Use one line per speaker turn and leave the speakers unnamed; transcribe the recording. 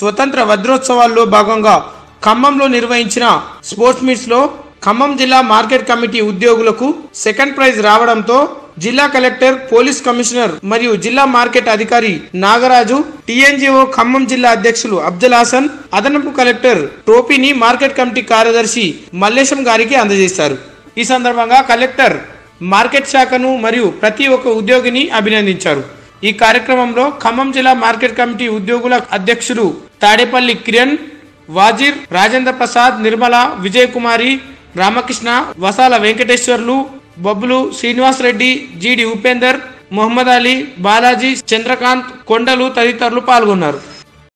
స్వతంత్ర వజ్రోత్సవాల్లో భాగంగా ఖమ్మంలో నిర్వహించిన స్పోర్ట్స్ మీట్స్ లో ఖమ్మం జిల్లా మార్కెట్ కమిటీ ఉద్యోగులకు సెకండ్ ప్రైజ్ రావడంతో జిల్లా కలెక్టర్ పోలీస్ కమిషనర్ మరియు జిల్లా మార్కెట్ అధికారి నాగరాజు టీఎన్జిఓ ఖమ్మం జిల్లా అధ్యక్షులు అబ్దుల్ హాసన్ అదనపు కలెక్టర్ ట్రోఫీని మార్కెట్ కమిటీ కార్యదర్శి మల్లేశం గారికి అందజేశారు ఈ సందర్భంగా కలెక్టర్ మార్కెట్ శాఖను మరియు ప్రతి ఒక్క ఉద్యోగిని అభినందించారు ఈ కార్యక్రమంలో ఖమ్మం జిల్లా మార్కెట్ కమిటీ ఉద్యోగుల అధ్యక్షులు తాడేపల్లి కిరణ్ వాజిర్ రాజేంద్ర ప్రసాద్ నిర్మల విజయ్ కుమారి రామకృష్ణ వసాల వెంకటేశ్వర్లు బొబ్బులు శ్రీనివాస్ రెడ్డి జీడి ఉపేందర్ మొహమ్మద్ అలీ బాలాజీ చంద్రకాంత్ కొండలు తదితరులు పాల్గొన్నారు